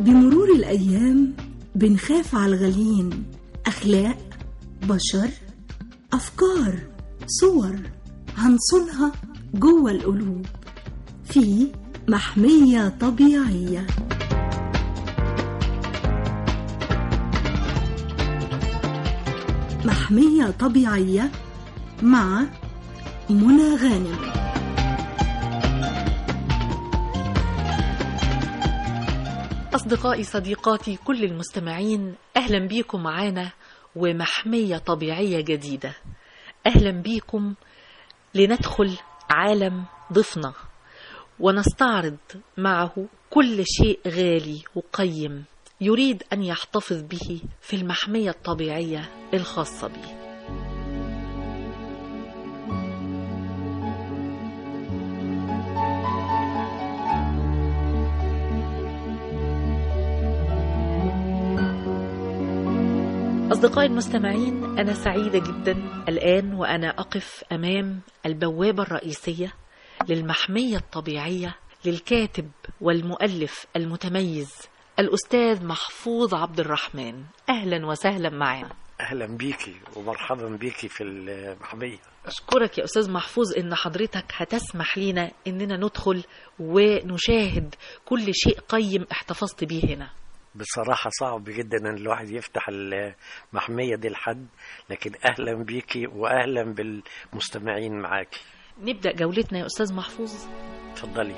بمرور الأيام بنخاف على الغاليين أخلاق بشر أفكار صور هنصونها جوه القلوب في محمية طبيعية محمية طبيعية مع منى غانم أصدقائي صديقاتي كل المستمعين أهلا بيكم معانا ومحمية طبيعية جديدة أهلا بيكم لندخل عالم ضيفنا ونستعرض معه كل شيء غالي وقيم يريد أن يحتفظ به في المحمية الطبيعية الخاصة به أصدقائي المستمعين أنا سعيدة جدا الآن وأنا أقف أمام البوابة الرئيسية للمحمية الطبيعية للكاتب والمؤلف المتميز الأستاذ محفوظ عبد الرحمن أهلا وسهلا معنا اهلا بيكي ومرحبا بيكي في المحميه أشكرك يا أستاذ محفوظ إن حضرتك هتسمح لينا إننا ندخل ونشاهد كل شيء قيم احتفظت بيه هنا بصراحة صعب جدا ان الواحد يفتح المحمية دي لحد لكن اهلا بيكي واهلا بالمستمعين معاكي نبدأ جولتنا يا أستاذ محفوظ اتفضلي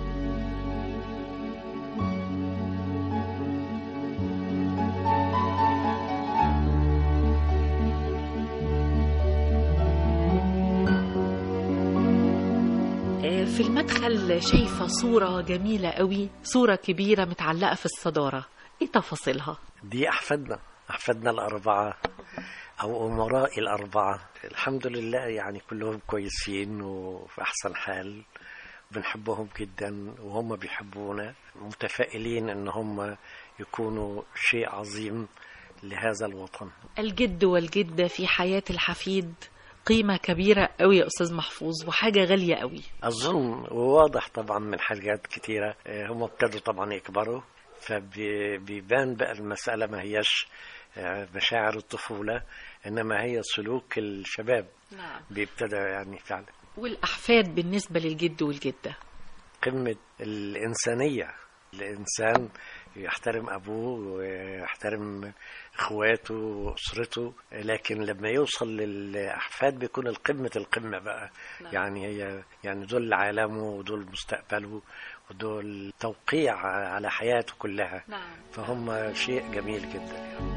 آه، في المدخل شايفة صورة جميلة قوي صورة كبيرة متعلقة في الصدارة ايه تفاصيلها دي احفادنا احفادنا الاربعة او امراء الاربعة الحمد لله يعني كلهم كويسين وفي احسن حال بنحبهم جدا وهم بيحبونا متفائلين ان هم يكونوا شيء عظيم لهذا الوطن الجد والجدة في حياة الحفيد قيمة كبيرة قوي يا أستاذ محفوظ وحاجة غالية قوي أظن وواضح طبعا من حاجات كتيرة آه، هم ابتدوا طبعا يكبروا فبيبان بقى المسألة ما هيش آه، مشاعر الطفولة إنما هي سلوك الشباب نعم بيبتدى يعني فعلا والأحفاد بالنسبة للجد والجدة قمة الإنسانية الإنسان يحترم أبوه ويحترم إخواته وأسرته لكن لما يوصل للأحفاد بيكون القمة القمة بقى نعم. يعني هي يعني دول عالمه ودول مستقبله ودول توقيع على حياته كلها نعم فهم شيء جميل جدا يعني.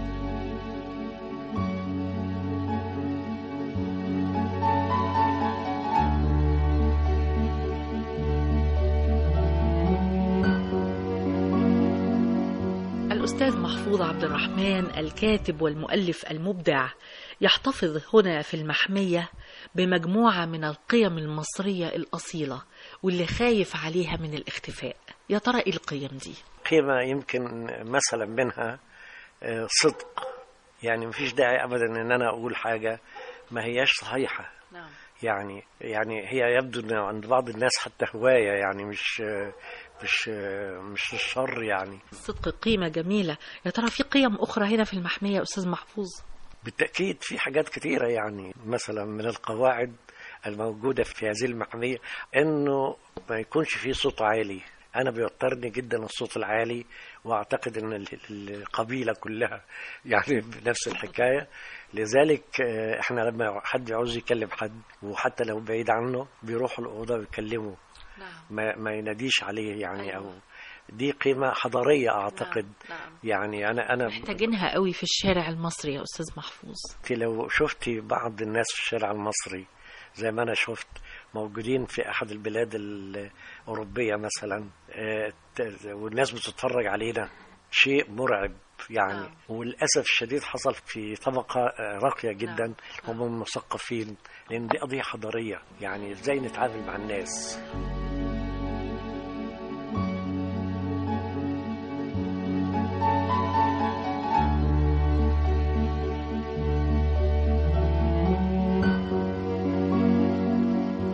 الأستاذ محفوظ عبد الرحمن الكاتب والمؤلف المبدع يحتفظ هنا في المحمية بمجموعة من القيم المصرية الأصيلة واللي خايف عليها من الاختفاء يا ترى إيه القيم دي؟ قيمة يمكن مثلا منها آه، صدق يعني مفيش داعي أبدا إن أنا أقول حاجة ما هياش صحيحة نعم يعني يعني هي يبدو ان عند بعض الناس حتى هوايه يعني مش مش مش الشر يعني الصدق قيمة جميلة يا ترى في قيم أخرى هنا في المحمية يا أستاذ محفوظ؟ بالتاكيد في حاجات كتيره يعني مثلا من القواعد الموجوده في هذه المحميه انه ما يكونش في صوت عالي انا بيوترني جدا الصوت العالي واعتقد ان ال- القبيله كلها يعني بنفس الحكايه لذلك آه، احنا لما حد يعوز يكلم حد وحتى لو بعيد عنه بيروح الاوضه ويكلمه نعم ما, ما يناديش عليه يعني أيوة. او دي قيمه حضاريه اعتقد نعم يعني انا انا محتاجينها قوي في الشارع المصري يا أستاذ محفوظ انت لو شفتي بعض الناس في الشارع المصري زي ما انا شفت موجودين في احد البلاد الاوروبيه مثلا آه، ت- والناس بتتفرج علينا شيء مرعب يعني نعم. وللاسف الشديد حصل في طبقه آه، راقيه جدا نعم. هم مثقفين لان دي قضيه حضاريه يعني ازاي نتعامل مع الناس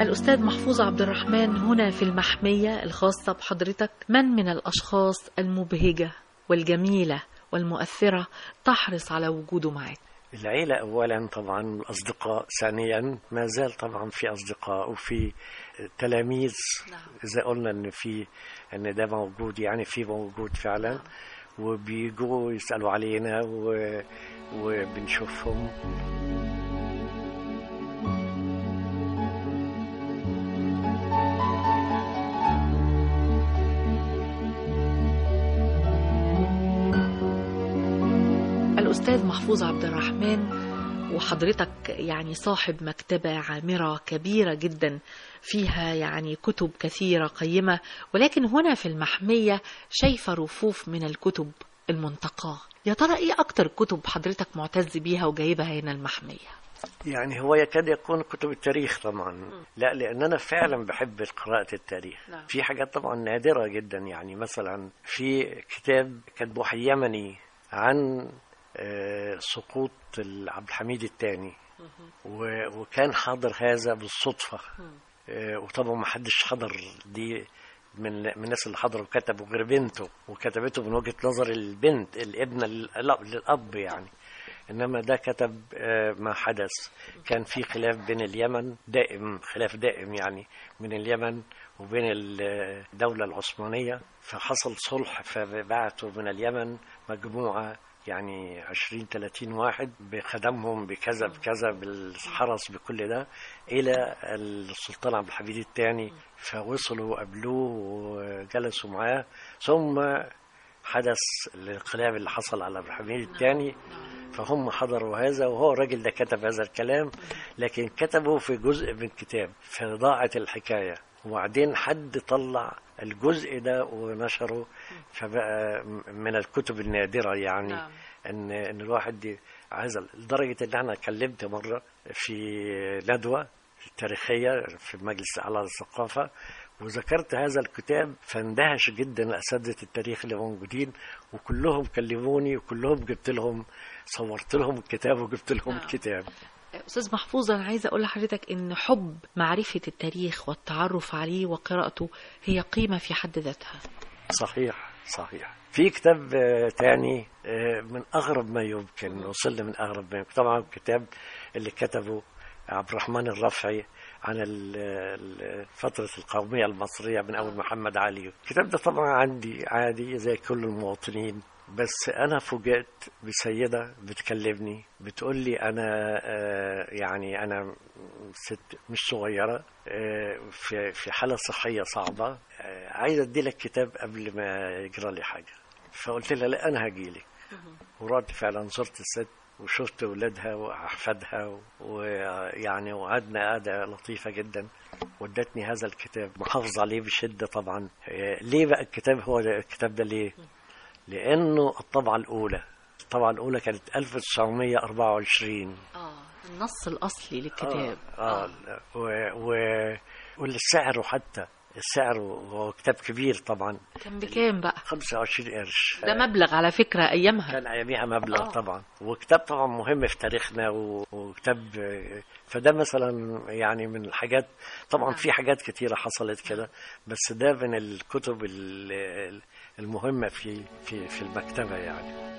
الأستاذ محفوظ عبد الرحمن هنا في المحمية الخاصة بحضرتك من من الأشخاص المبهجة والجميلة والمؤثرة تحرص على وجوده معك العيلة أولا طبعا الأصدقاء ثانيا ما زال طبعا في أصدقاء وفي تلاميذ نعم. إذا قلنا إن في إن ده موجود يعني في موجود فعلا وبيجوا يسألوا علينا و... وبنشوفهم الأستاذ محفوظ عبد الرحمن وحضرتك يعني صاحب مكتبة عامرة كبيرة جدا فيها يعني كتب كثيرة قيمة ولكن هنا في المحمية شايفة رفوف من الكتب المنتقاة يا ترى ايه اكتر كتب حضرتك معتز بيها وجايبها هنا المحمية يعني هو يكاد يكون كتب التاريخ طبعا لا لان انا فعلا بحب قراءه التاريخ نعم. في حاجات طبعا نادره جدا يعني مثلا في كتاب كاتبه يمني عن آه، سقوط عبد الحميد الثاني وكان حاضر هذا بالصدفه آه، وطبعا ما حدش حضر دي من من الناس اللي حضروا كتبوا غير بنته وكتبته من وجهه نظر البنت الابنه لل- للاب يعني انما ده كتب آه، ما حدث كان في خلاف بين اليمن دائم خلاف دائم يعني من اليمن وبين الدولة العثمانية فحصل صلح فبعتوا من اليمن مجموعة يعني 20 30 واحد بخدمهم بكذا بكذا بالحرس بكل ده إلى السلطان عبد الحميد الثاني فوصلوا قابلوه وجلسوا معاه ثم حدث الانقلاب اللي حصل على عبد الحميد الثاني فهم حضروا هذا وهو الراجل ده كتب هذا الكلام لكن كتبه في جزء من كتاب فضاعت الحكاية وبعدين حد طلع الجزء ده ونشره فبقى من الكتب النادرة يعني نعم. ان ان الواحد ي- عايز لدرجة ان انا اتكلمت مرة في ندوة تاريخية في مجلس على الثقافة وذكرت هذا الكتاب فاندهش جدا اساتذه التاريخ اللي موجودين وكلهم كلموني وكلهم جبت لهم صورت لهم الكتاب وجبت لهم نعم. الكتاب أستاذ محفوظ أنا عايزة أقول لحضرتك إن حب معرفة التاريخ والتعرف عليه وقراءته هي قيمة في حد ذاتها صحيح صحيح في كتاب آه، تاني آه، من أغرب ما يمكن وصلنا من أغرب ما يمكن طبعا الكتاب اللي كتبه عبد الرحمن الرفعي عن ال- ال- فترة القومية المصرية من أول محمد علي الكتاب ده طبعا عندي عادي زي كل المواطنين بس أنا فوجئت بسيدة بتكلمني بتقول لي أنا آه، يعني أنا ست مش صغيرة آه، في في حالة صحية صعبة آه، عايزة أدي لك كتاب قبل ما يجرى لي حاجة فقلت لها لا أنا هجي لك ورحت فعلا زرت الست وشفت ولادها وأحفادها ويعني وقعدنا قعدة لطيفة جدا وادتني هذا الكتاب محافظ عليه بشدة طبعا آه، ليه بقى الكتاب هو ده الكتاب ده ليه لأنه الطبعة الأولى الطبعة الأولى كانت 1924 آه النص الأصلي للكتاب اه, آه. و... و... والسعر حتى السعر هو كتاب كبير طبعا كان بكام بقى 25 قرش ده مبلغ على فكرة أيامها كان اياميها مبلغ آه. طبعا وكتاب طبعا مهم في تاريخنا و... وكتاب فده مثلا يعني من الحاجات طبعا في حاجات كتيره حصلت كده بس ده من الكتب ال- المهمه في في في المكتبه يعني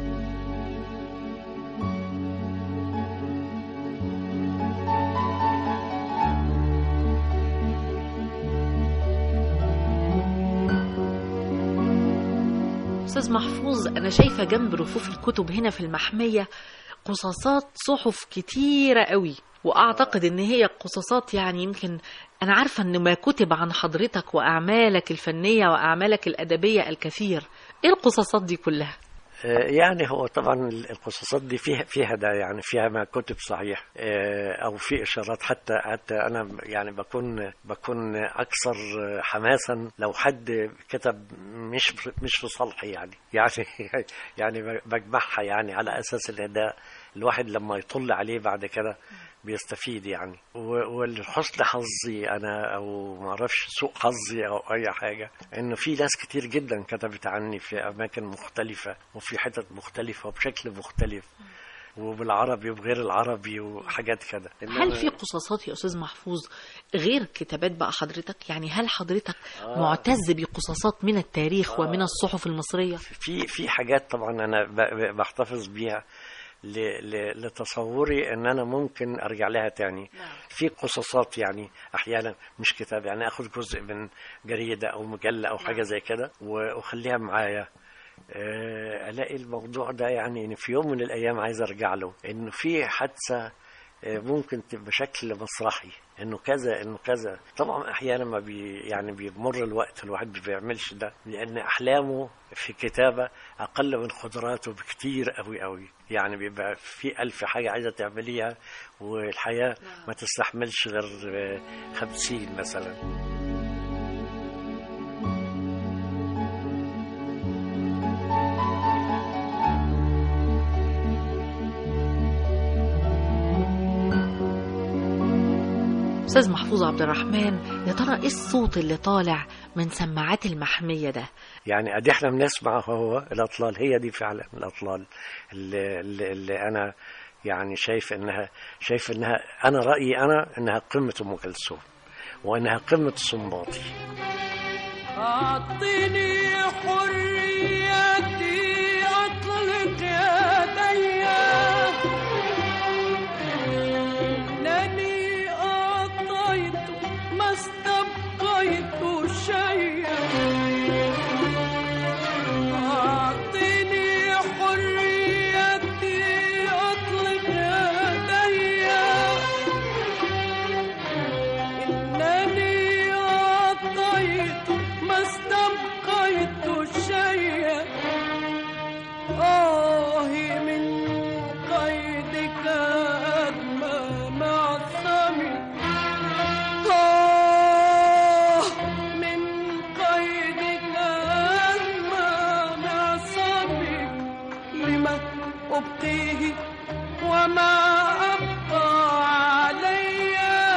أستاذ محفوظ أنا شايفة جنب رفوف الكتب هنا في المحمية قصاصات صحف كتيرة قوي وأعتقد إن هي قصاصات يعني يمكن أنا عارفة إن ما كتب عن حضرتك وأعمالك الفنية وأعمالك الأدبية الكثير إيه القصاصات دي كلها؟ آه، يعني هو طبعا القصصات دي فيها فيها ده يعني فيها ما كتب صحيح آه، او في اشارات حتى حتى انا يعني بكون بكون اكثر حماسا لو حد كتب مش مش في صالحي يعني يعني يعني بجمعها يعني على اساس ان ده الواحد لما يطل عليه بعد كده بيستفيد يعني و- ولحسن حظي انا او ما اعرفش سوء حظي او اي حاجه انه في ناس كتير جدا كتبت عني في اماكن مختلفه وفي حتت مختلفه وبشكل مختلف وبالعربي وبغير العربي وحاجات كده هل إنما- في قصاصات يا استاذ محفوظ غير كتابات بقى حضرتك يعني هل حضرتك آه. معتز بقصاصات من التاريخ ومن الصحف المصرية في في حاجات طبعا انا ب- ب- بحتفظ بيها ل- ل- لتصوري ان انا ممكن ارجع لها تاني في قصصات يعني احيانا مش كتاب يعني اخذ جزء من جريده او مجله او حاجه زي كده واخليها معايا آه، الاقي الموضوع ده يعني إن في يوم من الايام عايز ارجع له انه في حادثه آه، ممكن تبقى بشكل مسرحي انه كذا انه كذا طبعا احيانا ما بي يعني بيمر الوقت الواحد ما بيعملش ده لان احلامه في كتابه اقل من قدراته بكتير قوي قوي يعني بيبقى في ألف حاجه عايزه تعمليها والحياه ما تستحملش غير آه، خمسين مثلا استاذ محفوظ عبد الرحمن يا ترى ايه الصوت اللي طالع من سماعات المحمية ده يعني ادي احنا بنسمع هو الاطلال هي دي فعلا الاطلال اللي, اللي, اللي انا يعني شايف انها شايف انها انا رايي انا انها قمه ام كلثوم وانها قمه الصنباطي أعطني حريتي أطلق يدي إنني أعطيت ما استبقيت شيئا أعطني حريتي أطلق يدي إنني أعطيت ما استبقيت شيئا آه من قيدك أدمى معصمي آه من قيدك أدمى معصمي لما أبقيه وما أبقى علي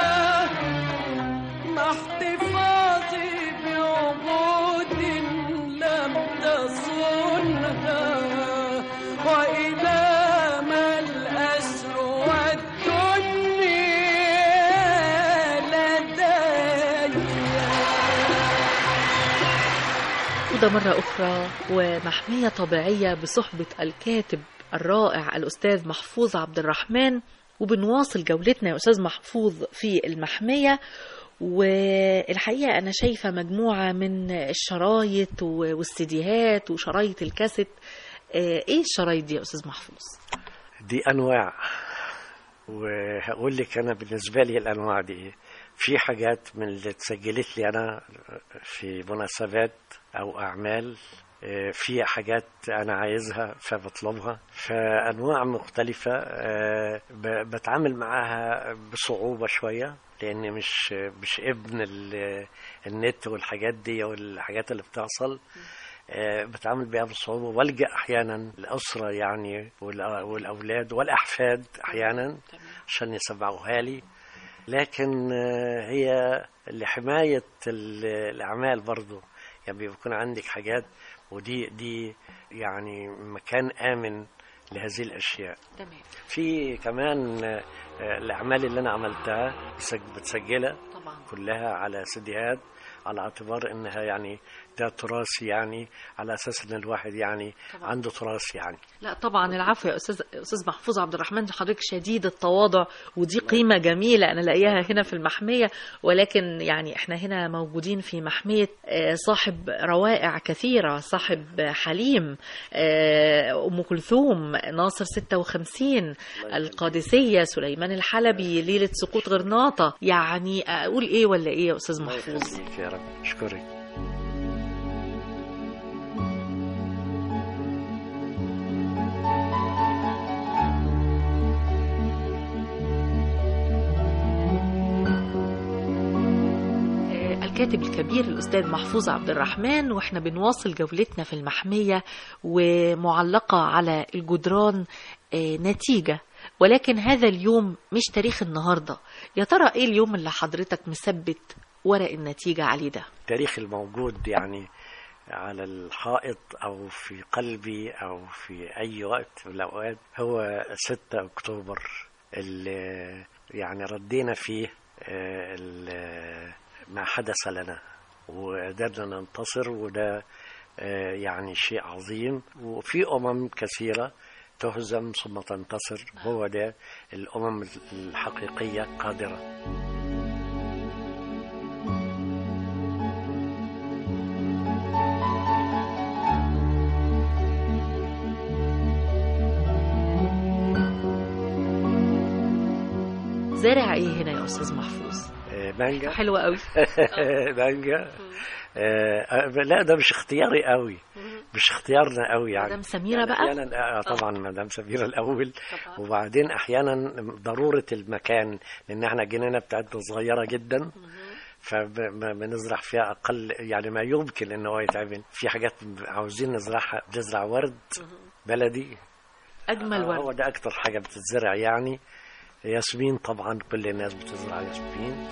مع احتفاظي بعهود لم تصنها وإلى ما الأسر والدنيا لدي وده مرة أخرى ومحمية طبيعية بصحبة الكاتب الرائع الأستاذ محفوظ عبد الرحمن وبنواصل جولتنا يا أستاذ محفوظ في المحمية والحقيقة أنا شايفة مجموعة من الشرايط و- والسيديهات وشرايط الكاسيت آه، إيه الشرايط دي يا أستاذ محفوظ؟ دي انواع وهقول لك انا بالنسبه لي الانواع دي إيه. في حاجات من اللي اتسجلت لي انا في مناسبات او اعمال آه، في حاجات انا عايزها فبطلبها فانواع مختلفه آه، ب- بتعامل معاها بصعوبه شويه لاني مش مش ابن ال- النت والحاجات دي والحاجات اللي بتحصل آه، بتعامل بيها بصعوبة والجأ أحيانا الأسرة يعني والأ- والأولاد والأحفاد أحيانا عشان يسمعوها لي لكن آه، هي لحماية ال- الأعمال برضو يعني بيكون عندك حاجات ودي دي يعني مكان آمن لهذه الأشياء تمام في كمان آه، آه، الأعمال اللي أنا عملتها بسج- بتسجلها طبعا كلها على سيديهات على اعتبار انها يعني ده تراث يعني على اساس ان الواحد يعني طبعا. عنده تراث يعني لا طبعا العفو يا استاذ استاذ محفوظ عبد الرحمن حضرتك شديد التواضع ودي قيمه جميله انا لاقيها هنا في المحميه ولكن يعني احنا هنا موجودين في محميه آه، صاحب روائع كثيره صاحب حليم آه، ام كلثوم ناصر 56 القادسيه سليمان الحلبي ليله سقوط غرناطه يعني اقول ايه ولا ايه يا استاذ الله محفوظ يخليك يا رب اشكرك آه، الكاتب الكبير الأستاذ محفوظ عبد الرحمن وإحنا بنواصل جولتنا في المحمية ومعلقة على الجدران آه، نتيجة ولكن هذا اليوم مش تاريخ النهاردة يا ترى إيه اليوم اللي حضرتك مثبت ورق النتيجة عليه ده التاريخ الموجود يعني على الحائط أو في قلبي أو في أي وقت من الأوقات هو 6 أكتوبر اللي يعني ردينا فيه آه، ال- ما حدث لنا وقدرنا ننتصر وده آه، يعني شيء عظيم وفي أمم كثيرة تهزم ثم تنتصر هو ده الأمم الحقيقية قادرة زارع ايه هنا يا استاذ محفوظ آه، مانجا حلوة قوي مانجا آه، آه، لا ده مش اختياري قوي مش اختيارنا قوي يعني مدام سميرة يعني بقى احيانا آه طبعا مدام سميرة الاول وبعدين احيانا ضروره المكان لان احنا جنينه بتاعتنا صغيره جدا فبنزرع فيها اقل يعني ما يمكن ان هو يتعمل في حاجات عاوزين نزرعها بنزرع ورد بلدي اجمل آه، ورد هو ده اكتر حاجه بتتزرع يعني ياسمين طبعا كل الناس بتزرع ياسمين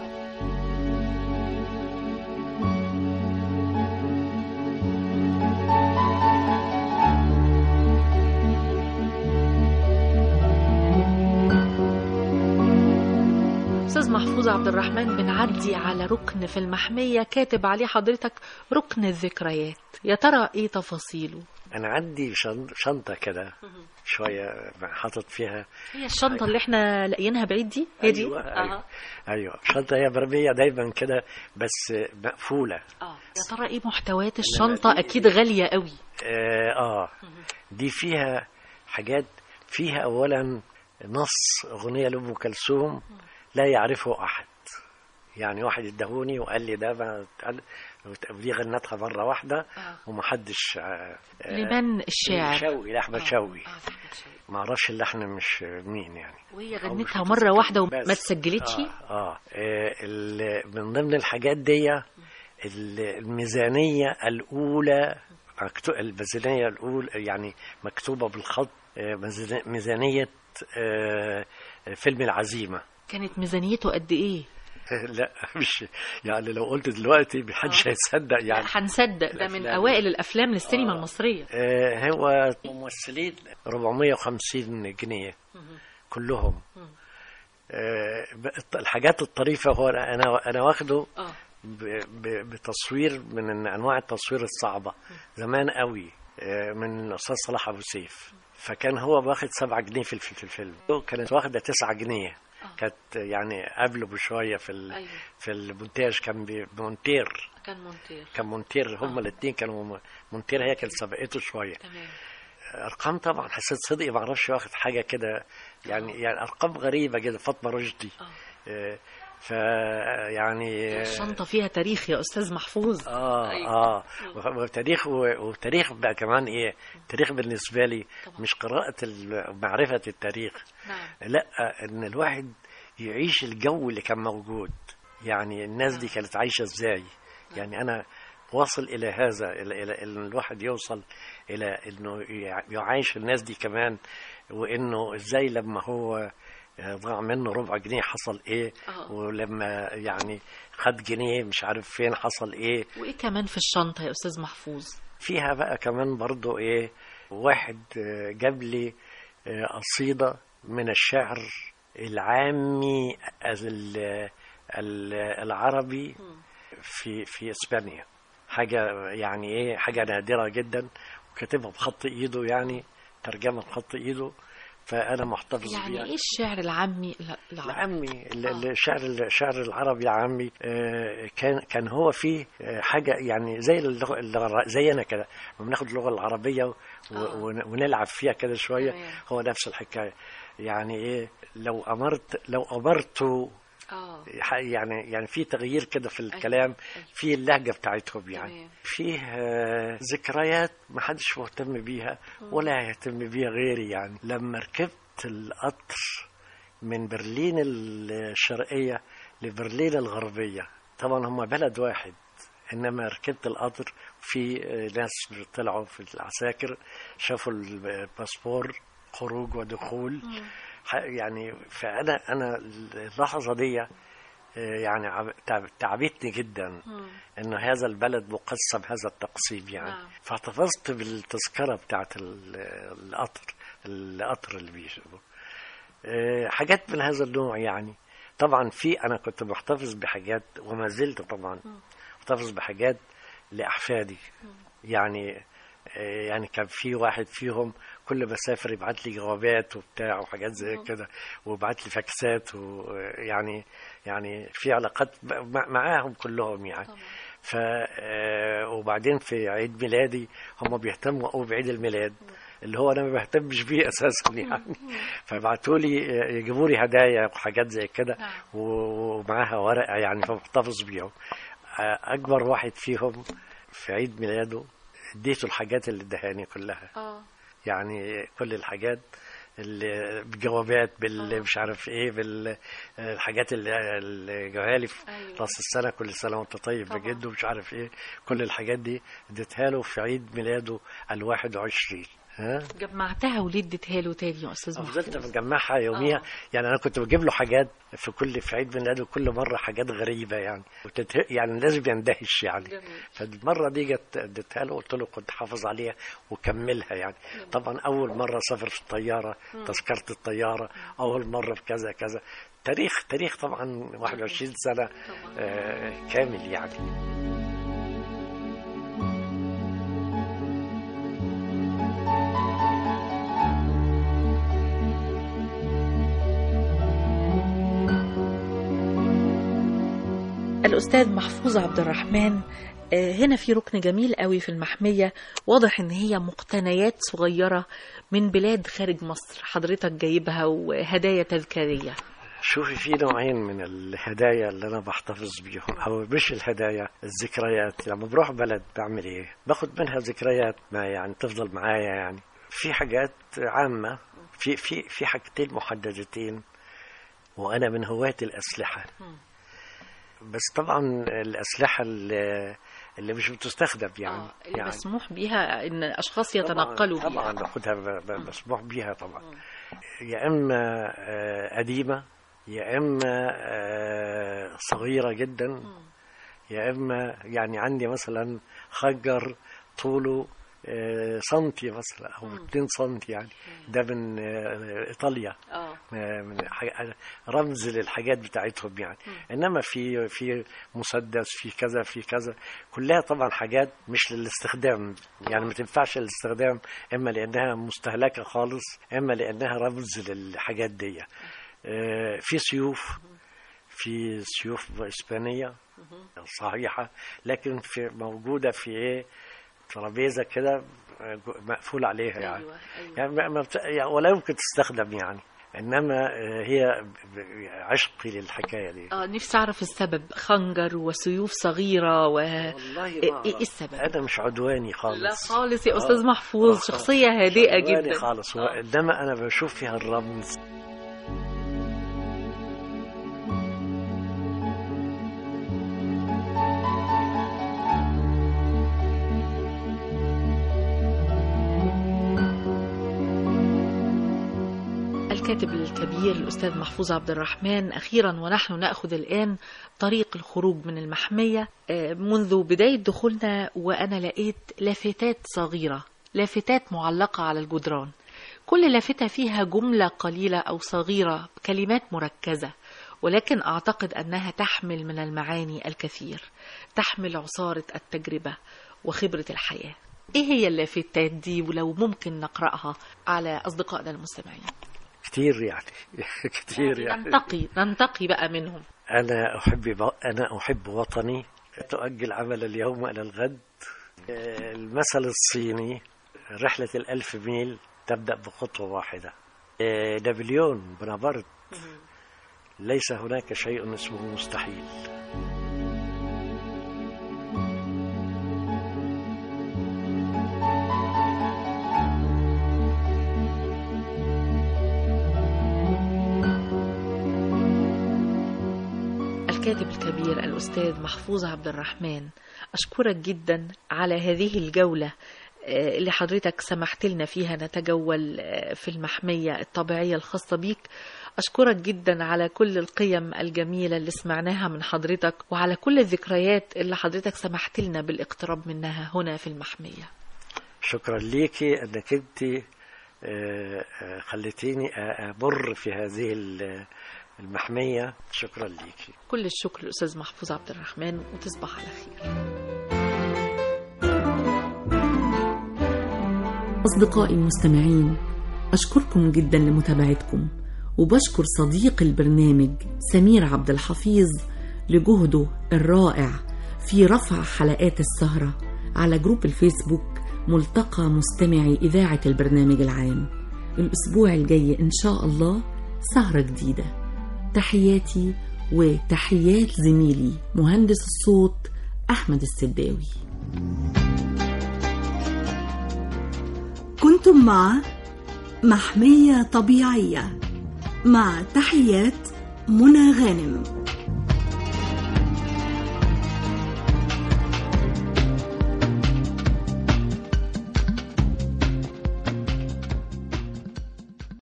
استاذ محفوظ عبد الرحمن بنعدي على ركن في المحمية كاتب عليه حضرتك ركن الذكريات يا ترى ايه تفاصيله انا عندي شن- شنطه كده شويه حاطط فيها هي الشنطة اللي احنا لاقيينها بعيد دي هي دي ايوه آه. ايوه, أيوة. شنطه هي مرميه دايما كده بس مقفوله اه يا ترى ايه محتويات الشنطة اكيد غالية قوي آه, اه دي فيها حاجات فيها اولا نص اغنيه لام كلثوم لا يعرفه احد يعني واحد ادهوني وقال لي ده ما اتقال- ودي غنتها مره واحده ومحدش آه آه، لمن الشاعر شوقي لاحمد آه. شوقي آه، أحمد شوقي. ما اعرفش اللحن مش مين يعني وهي أو مش غنتها متذكر مرة واحدة وما بس. اتسجلتش آه, آه, آه ال- من ضمن الحاجات دي ال- الميزانية الأولى مكتو- الميزانية الأولى يعني مكتوبة بالخط آه، ميزان- ميزانية آه، فيلم العزيمة كانت ميزانيته قد ايه لا مش يعني لو قلت دلوقتي محدش هيصدق لا يعني هنصدق ده من الأفلام. اوائل الافلام للسينما المصرية آه، هو ممثلين 450 جنيه كلهم آه، ب- الحاجات الطريفة هو أنا أنا أنا واخده اه ب- ب- بتصوير من انواع التصوير الصعبه زمان قوي آه، من الاستاذ صلاح ابو سيف فكان هو واخد سبعة جنيه في الف- في الفيلم كانت واخده تسعة جنيه كانت يعني قبله بشويه في ال- أيوة. في المونتاج كان بي- مونتير كان مونتير كان مونتير هما الاثنين كانوا م- مونتير هي كانت سبقته شويه تمام ارقام طبعا حسيت صدقي ما اعرفش واخد حاجه كده يعني يعني ارقام غريبه كده فاطمه رشدي آه، ف يعني الشنطة فيها تاريخ يا استاذ محفوظ اه اه وتاريخ وتاريخ بقى كمان ايه تاريخ بالنسبه لي مش قراءه ال- معرفه التاريخ نعم لا ان الواحد يعيش الجو اللي كان موجود يعني الناس دي كانت عايشه ازاي يعني انا واصل الى هذا الى الى ان الواحد يوصل الى انه يع- يعايش الناس دي كمان وانه ازاي لما هو ضاع منه ربع جنيه حصل ايه آه. ولما يعني خد جنيه مش عارف فين حصل ايه وايه كمان في الشنطة يا استاذ محفوظ فيها بقى كمان برضو ايه واحد آه، جاب لي آه، قصيدة من الشعر العامي ال- ال- العربي في في اسبانيا حاجة يعني ايه حاجة نادرة جدا وكاتبها بخط ايده يعني ترجمة بخط ايده فانا محتفظ يعني بيها ايه الشعر العامي لا- العربي العامي ال- ال- الشعر الشعر العربي العامي آه، كان كان هو فيه آه، حاجه يعني زي اللغه اللغة- زينا كده لما بناخد اللغه العربيه و- ون- ونلعب فيها كده شويه تمام. هو نفس الحكايه يعني ايه لو امرت لو امرت اه ح- يعني يعني في تغيير كده في الكلام في اللهجه بتاعتهم يعني تمام. فيه آه، ذكريات ما حدش مهتم بيها ولا هيهتم بيها غيري يعني لما ركبت القطر من برلين الشرقيه لبرلين الغربيه طبعا هم بلد واحد انما ركبت القطر في آه، ناس طلعوا في العساكر شافوا الباسبور خروج ودخول ح- يعني فانا انا اللحظه دي آه، يعني عب- تعب- تعبتني جدا انه هذا البلد مقسم هذا التقسيم يعني نعم. فاحتفظت بالتذكره بتاعت ال- القطر القطر اللي بيشربه آه، حاجات من هذا النوع يعني طبعا في انا كنت محتفظ بحاجات وما زلت طبعا محتفظ بحاجات لاحفادي يعني آه، يعني كان في واحد فيهم كل ما اسافر يبعت لي جوابات وبتاع وحاجات زي كده ويبعت لي فاكسات ويعني يعني في علاقات مع- معاهم كلهم يعني ف آه، وبعدين في عيد ميلادي هم بيهتموا قوي بعيد الميلاد اللي هو انا ما بهتمش بيه اساسا يعني فبعتوا لي يجيبوا لي هدايا وحاجات زي كده ومعاها ورقه يعني فمحتفظ بيهم آه، اكبر واحد فيهم في عيد ميلاده اديته الحاجات اللي ادهاني كلها اه يعني كل الحاجات اللي بجوابات باللي مش عارف ايه بالحاجات اللي اللي جايه لي في أيوة. راس السنه كل سنه وانت طيب بجد ومش عارف ايه كل الحاجات دي اديتها له في عيد ميلاده ال 21 ها جمعتها وليه اديتها له تاني يا استاذ فضلت محفوظ مجمعها يوميها آه. يعني انا كنت بجيب له حاجات في كل في عيد ميلاده كل مره حاجات غريبه يعني وتته... يعني لازم يندهش يعني جميل. فالمره دي جت اديتها له قلت له كنت حافظ عليها وكملها يعني طبعا اول مره سافر في الطياره تذكره الطياره اول مره في كذا كذا تاريخ تاريخ طبعا 21 سنه آه كامل يعني الأستاذ محفوظ عبد الرحمن آه، هنا في ركن جميل قوي في المحمية واضح إن هي مقتنيات صغيرة من بلاد خارج مصر حضرتك جايبها وهدايا تذكارية شوفي في نوعين من الهدايا اللي انا بحتفظ بيهم او مش الهدايا الذكريات لما بروح بلد بعمل ايه باخد منها ذكريات ما يعني تفضل معايا يعني في حاجات عامة في في في حاجتين محددتين وانا من هواة الاسلحة بس طبعا الاسلحة اللي, اللي مش بتستخدم يعني آه، اللي يعني مسموح بيها إن أشخاص طبعاً- يتنقلوا طبعا بيها باخدها ب- ب- مسموح بيها طبعا يا اما آه، قديمه يا اما آه، صغيره جدا يا اما يعني عندي مثلا خجر طوله آه، سنتي مثلا او 2 سنتي يعني ده من آه، ايطاليا اه آه، من ح- رمز للحاجات بتاعتهم يعني انما في في مسدس في كذا في كذا كلها طبعا حاجات مش للاستخدام يعني ما تنفعش للاستخدام اما لانها مستهلكه خالص اما لانها رمز للحاجات دي آه، في سيوف في سيوف اسبانيه صحيحه لكن في موجوده في ايه ترابيزه كده آه، مقفول عليها يعني أيوة أيوة يعني ما ما بت... يعني ولا يمكن تستخدم يعني انما آه، هي ب- عشقي للحكايه دي اه نفسي أعرف السبب خنجر وسيوف صغيرة و والله إيه ما إيه أعرف. السبب؟ انا مش عدواني لا خالص خالص يا آه. أستاذ محفوظ آه. شخصية هادئة عدواني جدا خالص هو آه. انما انا بشوف فيها الرمز الكاتب الكبير الأستاذ محفوظ عبد الرحمن أخيرا ونحن نأخذ الآن طريق الخروج من المحمية آه، منذ بداية دخولنا وأنا لقيت لافتات صغيرة لافتات معلقة على الجدران كل لافتة فيها جملة قليلة أو صغيرة كلمات مركزة ولكن أعتقد أنها تحمل من المعاني الكثير تحمل عصارة التجربة وخبرة الحياة إيه هي اللافتات دي ولو ممكن نقرأها على أصدقائنا المستمعين كتير يعني كتير يعني يعني ننتقي ننتقي بقى منهم انا احب انا احب وطني تؤجل عمل اليوم الى الغد آه، المثل الصيني رحله الالف ميل تبدا بخطوه واحده آه، نابليون بونابرت ليس هناك شيء اسمه مستحيل الكاتب الكبير الأستاذ محفوظ عبد الرحمن أشكرك جدا على هذه الجولة آه، اللي حضرتك سمحت لنا فيها نتجول آه، في المحمية الطبيعية الخاصة بيك أشكرك جدا على كل القيم الجميلة اللي سمعناها من حضرتك وعلى كل الذكريات اللي حضرتك سمحت لنا بالاقتراب منها هنا في المحمية شكرا ليكي انك انت آه، آه، خليتيني أ- امر في هذه ال- المحميه شكرا ليكي كل الشكر للأستاذ محفوظ عبد الرحمن وتصبح على خير أصدقائي المستمعين أشكركم جدا لمتابعتكم وبشكر صديق البرنامج سمير عبد الحفيظ لجهده الرائع في رفع حلقات السهرة على جروب الفيسبوك ملتقى مستمعي إذاعة البرنامج العام الأسبوع الجاي إن شاء الله سهرة جديدة تحياتي وتحيات زميلي مهندس الصوت أحمد السداوي كنتم مع محمية طبيعية مع تحيات منى غانم